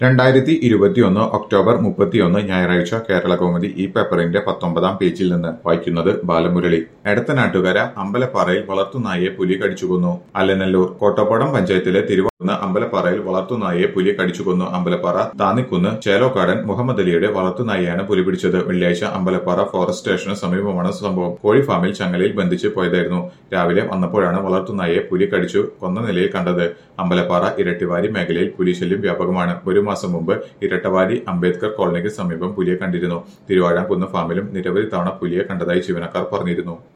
രണ്ടായിരത്തി ഇരുപത്തിയൊന്ന് ഒക്ടോബർ മുപ്പത്തിയൊന്ന് ഞായറാഴ്ച കേരള കൗമുദി ഈ പേപ്പറിന്റെ പത്തൊമ്പതാം പേജിൽ നിന്ന് വായിക്കുന്നത് ബാലമുരളി എടത്തനാട്ടുകര അമ്പലപ്പാറയിൽ വളർത്തുനായെ പുലി കടിച്ചുകൊന്നു അലനല്ലൂർ കോട്ടപ്പാടം പഞ്ചായത്തിലെ തിരുവണ്ണ അമ്പലപ്പാറയിൽ വളർത്തുനായെ പുലി കടിച്ചുകൊന്നു അമ്പലപ്പാറ താന്നിക്കുന്ന് ചേലോക്കാടൻ മുഹമ്മദ് അലിയുടെ വളർത്തുനായെയാണ് പുലി പിടിച്ചത് വെള്ളിയാഴ്ച അമ്പലപ്പാറ ഫോറസ്റ്റ് സ്റ്റേഷന് സമീപമാണ് സംഭവം കോഴി ഫാമിൽ ചങ്ങലയിൽ ബന്ധിച്ച് പോയതായിരുന്നു രാവിലെ വന്നപ്പോഴാണ് വളർത്തുനായെ പുലി കടിച്ചു കൊന്ന നിലയിൽ കണ്ടത് അമ്പലപ്പാറ ഇരട്ടിവാരി മേഖലയിൽ പുലി ശല്യം വ്യാപകമാണ് ഒരു മാസം മുമ്പ് ഇരട്ടവാരി അംബേദ്കർ കോളനിക്ക് സമീപം പുലിയെ കണ്ടിരുന്നു തിരുവാഴാംകുന്ന് ഫാമിലും നിരവധി തവണ പുലിയെ കണ്ടതായി ജീവനക്കാർ പറഞ്ഞിരുന്നു